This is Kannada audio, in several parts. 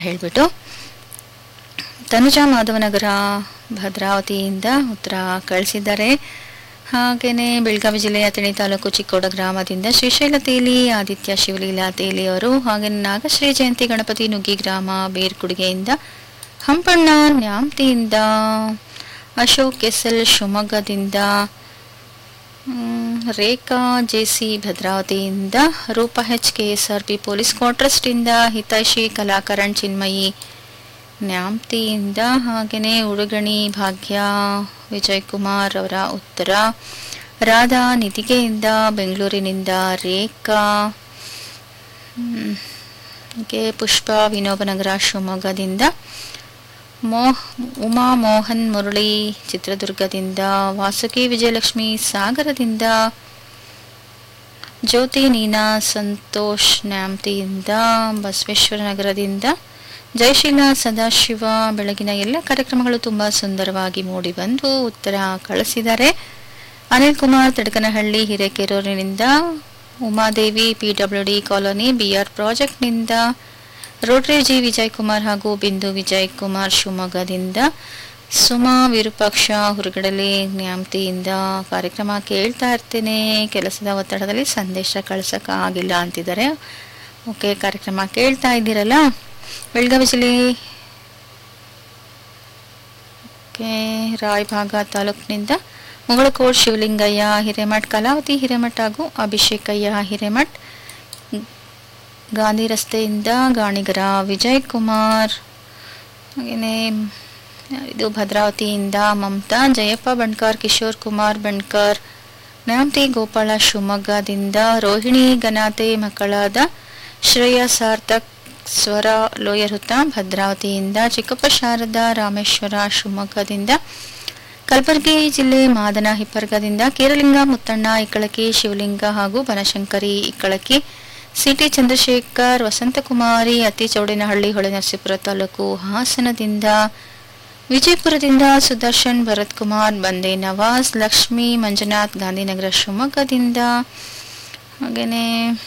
ಹೇಳ್ಬಿಟ್ಟು ತನುಜಾ ಮಾಧವನಗರ ಭದ್ರಾವತಿಯಿಂದ ಉತ್ತರ ಕಳಿಸಿದ್ದಾರೆ ಹಾಗೆಯೇ ಬೆಳಗಾವಿ ಜಿಲ್ಲೆಯ ತಿಣಿ ತಾಲೂಕು ಚಿಕ್ಕೋಡ ಗ್ರಾಮದಿಂದ ಶ್ರೀಶೈಲ ತೇಲಿ ಆದಿತ್ಯ ಶಿವಲೀಲಾ ತೇಲಿ ಅವರು ಹಾಗೆ ನಾಗಶ್ರೀ ಜಯಂತಿ ಗಣಪತಿ ನುಗ್ಗಿ ಗ್ರಾಮ ಬೇರ್ಕುಡುಗೆಯಿಂದ ಹಂಪಣ್ಣ ನ್ಯಾಮ್ತಿಯಿಂದ ಅಶೋಕ್ ಎಸ್ ಎಲ್ ಶಿವಮೊಗ್ಗದಿಂದ ಮ್, ರೇಖಾ ಜೆಸಿ ಭದ್ರಾವತಿಯಿಂದ Roopa H K S R P police ಕ್ವಾರ್ಟರ್ಸ್ಟಿಂದ ಹಿತೈಷಿ ಕಲಾಕರಣ್ ಚಿನ್ಮಯಿ ನ್ಯಾಮ್ತಿಯಿಂದ ಹಾಗೆಯೇ ಉಡುಗಣಿ ಭಾಗ್ಯ ವಿಜಯ್ ಕುಮಾರ್ ಅವರ ಉತ್ತರ ರಾಧಾ ನಿಧಿಗೆಯಿಂದ ಬೆಂಗಳೂರಿನಿಂದ ರೇಖಾ ಮ್, ಹಾಗೆ ಪುಷ್ಪ ವಿನೋಬನಗರ ಶಿವಮೊಗ್ಗದಿಂದ ಮೋಹ್ ಉಮಾ ಮೋಹನ್ ಮುರಳಿ ಚಿತ್ರದುರ್ಗದಿಂದ ವಾಸುಕಿ ವಿಜಯಲಕ್ಷ್ಮಿ ಸಾಗರದಿಂದ ಜ್ಯೋತಿ ನೀನಾ ಸಂತೋಷ್ ನ್ಯಾಮ್ತಿಯಿಂದ ಬಸವೇಶ್ವರ ನಗರದಿಂದ ಜಯಶೀಲ ಸದಾಶಿವ ಬೆಳಗಿನ ಎಲ್ಲ ಕಾರ್ಯಕ್ರಮಗಳು ತುಂಬ ಸುಂದರವಾಗಿ ಮೂಡಿ ಬಂದು ಉತ್ತರ ಕಳಿಸಿದ್ದಾರೆ ಅನಿಲ್ ಕುಮಾರ್ ತಡಕನಹಳ್ಳಿ ಹಿರೇಕೆರೂರಿನಿಂದ Umadevi P W D colony B R ಪ್ರಾಜೆಕ್ಟ್ನಿಂದ ರೋಟರಿ ಜಿ ವಿಜಯ್ ಕುಮಾರ್ ಹಾಗೂ ಬಿಂದು ವಿಜಯ್ ಕುಮಾರ್ ಶಿವಮೊಗ್ಗದಿಂದ ಸುಮಾ ವಿರೂಪಾಕ್ಷ ಹುರುಗಡಲೆ ನ್ಯಾಮ್ತಿಯಿಂದ ಕಾರ್ಯಕ್ರಮ ಕೇಳ್ತಾ ಇರ್ತೇನೆ ಕೆಲಸದ ಒತ್ತಡದಲ್ಲಿ ಸಂದೇಶ ಕಳ್ಸೋಕ್ಕಾಗಿಲ್ಲ ಅಂತಿದ್ದಾರೆ ಓಕೆ ಕಾರ್ಯಕ್ರಮ ಕೇಳ್ತಾ ಇದ್ದೀರಲ್ಲ ಬೆಳಗಾವಿ ಜಿಲ್ಲೆ ಓಕೆ ರಾಯಭಾಗ ತಾಲೂಕಿನಿಂದ ಮುಗಳಕೋಟ್ ಶಿವಲಿಂಗಯ್ಯ ಹಿರೇಮಠ್ ಕಲಾವತಿ ಹಿರೇಮಠ್ ಹಾಗೂ ಅಭಿಷೇಕಯ್ಯ ಹಿರೇಮಠ್ ಗಾಂಧಿ ರಸ್ತೆಯಿಂದ ಗಾಣಿಗರ ವಿಜಯ್ ಕುಮಾರ್ ಹಾಗೆಯೇ ಇದು ಭದ್ರಾವತಿಯಿಂದ ಮಮತಾ ಜಯಪ್ಪ ಬಣ್ಕರ್ ಕಿಶೋರ್ ಕುಮಾರ್ ಬಣ್ಕರ್ ನ್ಯಾಮತಿ ಗೋಪಾಳ ಶಿವಮೊಗ್ಗದಿಂದ ರೋಹಿಣಿ ಗನಾತೆ ಮಕ್ಕಳಾದ ಶ್ರೇಯ ಸಾರ್ಥಕ್ ಸ್ವರ ಲೋಯರುತ ಭದ್ರಾವತಿಯಿಂದ ಚಿಕ್ಕಪ್ಪ ಶಾರದಾ ರಾಮೇಶ್ವರ ಶಿವಮೊಗ್ಗದಿಂದ ಕಲಬುರಗಿ ಜಿಲ್ಲೆ ಮಾದನ ಹಿಪ್ಪರ್ಗದಿಂದ ಕೇರಲಿಂಗ ಮುತ್ತಣ್ಣ ಇಕ್ಕಳಕಿ ಶಿವಲಿಂಗ ಹಾಗೂ ಬನಶಂಕರಿ ಇಕ್ಕಳಕಿ ಸಿಟಿ ಚಂದ್ರಶೇಖರ್ ವಸಂತಕುಮಾರಿ ಅತಿ ಚೌಡೇನಹಳ್ಳಿ ಹೊಳೆನರಸೀಪುರ ತಾಲೂಕು ಹಾಸನದಿಂದ ವಿಜಯಪುರದಿಂದ ಸುದರ್ಶನ್ ಭರತ್ ಕುಮಾರ್ ಬಂದೆ ನವಾಜ್ ಲಕ್ಷ್ಮಿ ಮಂಜುನಾಥ್ ಗಾಂಧಿನಗರ ಶಿವಮೊಗ್ಗದಿಂದ ಹಾಗೆಯೇ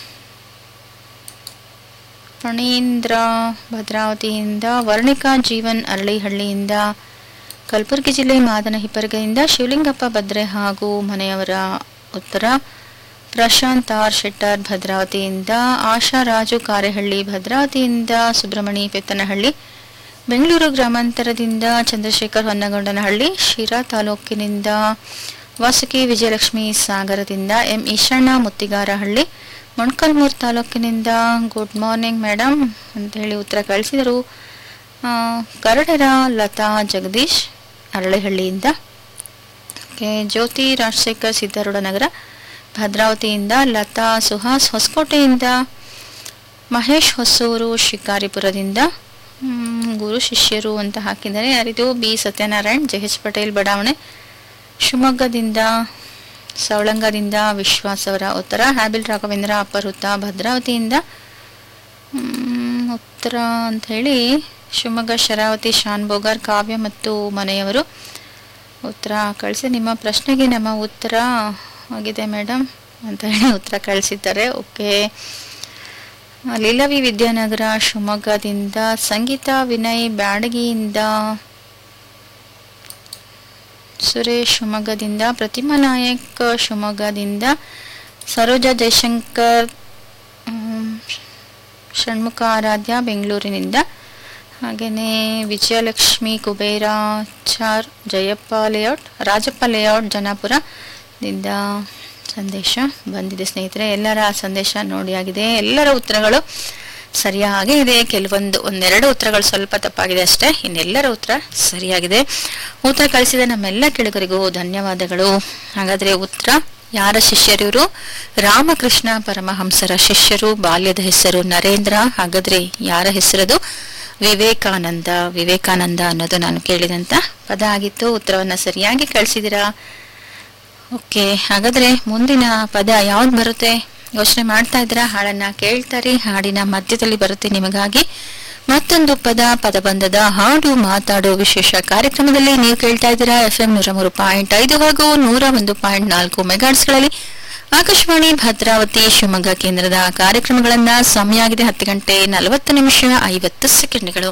ಫಣೀಂದ್ರ ಭದ್ರಾವತಿಯಿಂದ ವರ್ಣಿಕಾ ಜೀವನ್ ಅರಳಿಹಳ್ಳಿಯಿಂದ ಕಲಬುರಗಿ ಜಿಲ್ಲೆ ಮಾದನ ಹಿಪ್ಪರ್ಗೆಯಿಂದ ಶಿವಲಿಂಗಪ್ಪ ಭದ್ರೆ ಹಾಗೂ ಮನೆಯವರ ಉತ್ತರ ಪ್ರಶಾಂತ್ ಆರ್ ಶೆಟ್ಟರ್ ಭದ್ರಾವತಿಯಿಂದ ಆಶಾ ರಾಜು ಕಾರೆಹಳ್ಳಿ ಭದ್ರಾವತಿಯಿಂದ ಸುಬ್ರಹ್ಮಣಿ ಪೆತ್ತನಹಳ್ಳಿ ಬೆಂಗಳೂರು ಗ್ರಾಮಾಂತರದಿಂದ ಚಂದ್ರಶೇಖರ್ ಹೊನ್ನಗೊಂಡನಹಳ್ಳಿ ಶಿರಾ ತಾಲೂಕಿನಿಂದ ವಾಸುಕಿ ವಿಜಯಲಕ್ಷ್ಮಿ ಸಾಗರದಿಂದ ಎಂ ಈಶಣ್ಣ ಮುತ್ತಿಗಾರಹಳ್ಳಿ ಮೊಣಕಲ್ಮೂರು ತಾಲೂಕಿನಿಂದ ಗುಡ್ ಮಾರ್ನಿಂಗ್ ಮೇಡಮ್ ಅಂತ ಹೇಳಿ ಉತ್ತರ ಕಳಿಸಿದರು ಆ, ಕರಡರ ಲತಾ ಜಗದೀಶ್ ಅರಳಿಹಳ್ಳಿಯಿಂದ ಓಕೆ ಜ್ಯೋತಿ ರಾಜಶೇಖರ್ ಸಿದ್ದಾರೂಢ ನಗರ ಭದ್ರಾವತಿಯಿಂದ ಲತಾ ಸುಹಾಸ್ ಹೊಸಕೋಟೆಯಿಂದ ಮಹೇಶ್ ಹೊಸೂರು ಶಿಕಾರಿಪುರದಿಂದ ಮ್, ಗುರು ಶಿಷ್ಯರು ಅಂತ ಹಾಕಿದ್ದಾರೆ ಯಾರಿದು B Satyanarayan J H Patel ಬಡಾವಣೆ ಶಿವಮೊಗ್ಗದಿಂದ ಸವಳಂಗದಿಂದ ವಿಶ್ವಾಸ್ ಅವರ ಉತ್ತರ ಹ್ಯಾಬಿಲ್ ರಾಘವೇಂದ್ರ ಅಪಹೃತ ಭದ್ರಾವತಿಯಿಂದ ಮ್, ಉತ್ತರ ಅಂತ ಹೇಳಿ ಶಿವಮೊಗ್ಗ ಶರಾವತಿ ಶಾನ್ ಬೋಗರ್ ಕಾವ್ಯ ಮತ್ತು ಮನೆಯವರು ಉತ್ತರ ಕಳಿಸಿ ನಿಮ್ಮ ಪ್ರಶ್ನೆಗೆ ನಮ್ಮ ಉತ್ತರ ಆಗಿದೆ ಮೇಡಮ್ ಅಂತ ಹೇಳಿ ಉತ್ತರ ಕಳಿಸಿದ್ದಾರೆ ಓಕೆ ಲೀಲವಿ ವಿದ್ಯಾನಗರ ಶಿವಮೊಗ್ಗದಿಂದ ಸಂಗೀತ ವಿನಯ್ ಬ್ಯಾಡಗಿಯಿಂದ ಸುರೇಶ್ ಶಿವಮೊಗ್ಗದಿಂದ ಪ್ರತಿಮಾ ನಾಯಕ್ ಶಿವಮೊಗ್ಗದಿಂದ ಸರೋಜಾ ಜಯಶಂಕರ್ ಮ್, ಷಣ್ಮುಖ ಆರಾಧ್ಯ ಬೆಂಗಳೂರಿನಿಂದ ಹಾಗೆಯೇ ವಿಜಯಲಕ್ಷ್ಮಿ ಕುಬೇರಾಚಾರ್ ಜಯಪ್ಪ ಲೇಔಟ್ ರಾಜಪ್ಪ ಲೇಔಟ್ ಜನಾಪುರದಿಂದ ಸಂದೇಶ ಬಂದಿದೆ ಸ್ನೇಹಿತರೆ ಎಲ್ಲರ ಸಂದೇಶ ನೋಡಿ ಆಗಿದೆ ಎಲ್ಲರ ಉತ್ತರಗಳು ಸರಿಯಾಗೇ ಇದೆ ಕೆಲವೊಂದು ಒಂದೆರಡು ಉತ್ತರಗಳು ಸ್ವಲ್ಪ ತಪ್ಪಾಗಿದೆ ಅಷ್ಟೇ ಇನ್ನೆಲ್ಲರ ಉತ್ತರ ಸರಿಯಾಗಿದೆ ಉತ್ತರ ಕಳಿಸಿದ ನಮ್ಮೆಲ್ಲ ಕೆಳಗರಿಗೂ ಧನ್ಯವಾದಗಳು ಹಾಗಾದ್ರೆ ಉತ್ತರ ಯಾರ ಶಿಷ್ಯರಿವರು ರಾಮಕೃಷ್ಣ ಪರಮಹಂಸರ ಶಿಷ್ಯರು ಬಾಲ್ಯದ ಹೆಸರು ನರೇಂದ್ರ ಹಾಗಾದ್ರೆ ಯಾರ ಹೆಸರದು ವಿವೇಕಾನಂದ ವಿವೇಕಾನಂದ ಅನ್ನೋದು ನಾನು ಕೇಳಿದಂತ ಪದ ಆಗಿತ್ತು ಉತ್ತರವನ್ನ ಸರಿಯಾಗಿ ಕಳಿಸಿದಿರಾ ಓಕೆ ಹಾಗಾದ್ರೆ ಮುಂದಿನ ಪದ ಯಾವ್ದು ಬರುತ್ತೆ ಯೋಚನೆ ಮಾಡ್ತಾ ಇದ್ದೀರಾ ಹಾಡನ್ನ ಕೇಳ್ತಾರೆ ಹಾಡಿನ ಮಧ್ಯದಲ್ಲಿ ಬರುತ್ತೆ ನಿಮಗಾಗಿ ಮತ್ತೊಂದು ಪದ ಪದಬಂಧದ ಹಾಡು ಮಾತಾಡೋ ವಿಶೇಷ ಕಾರ್ಯಕ್ರಮದಲ್ಲಿ ನೀವು ಕೇಳ್ತಾ ಇದ್ದೀರಾ ಎಫ್ ಎಂ ನೂರ ಮೂರು ಪಾಯಿಂಟ್ ಐದು ಹಾಗೂ ನೂರ ಒಂದು ಪಾಯಿಂಟ್ ನಾಲ್ಕು ಮೆಗಾಟ್ಸ್ಗಳಲ್ಲಿ ಆಕಾಶವಾಣಿ ಭದ್ರಾವತಿ ಶಿವಮೊಗ್ಗ ಕೇಂದ್ರದ ಕಾರ್ಯಕ್ರಮಗಳನ್ನ ಸಮಯ ಆಗಿದೆ ಹತ್ತು ಗಂಟೆ ನಲವತ್ತು ನಿಮಿಷ ಐವತ್ತು ಸೆಕೆಂಡ್ಗಳು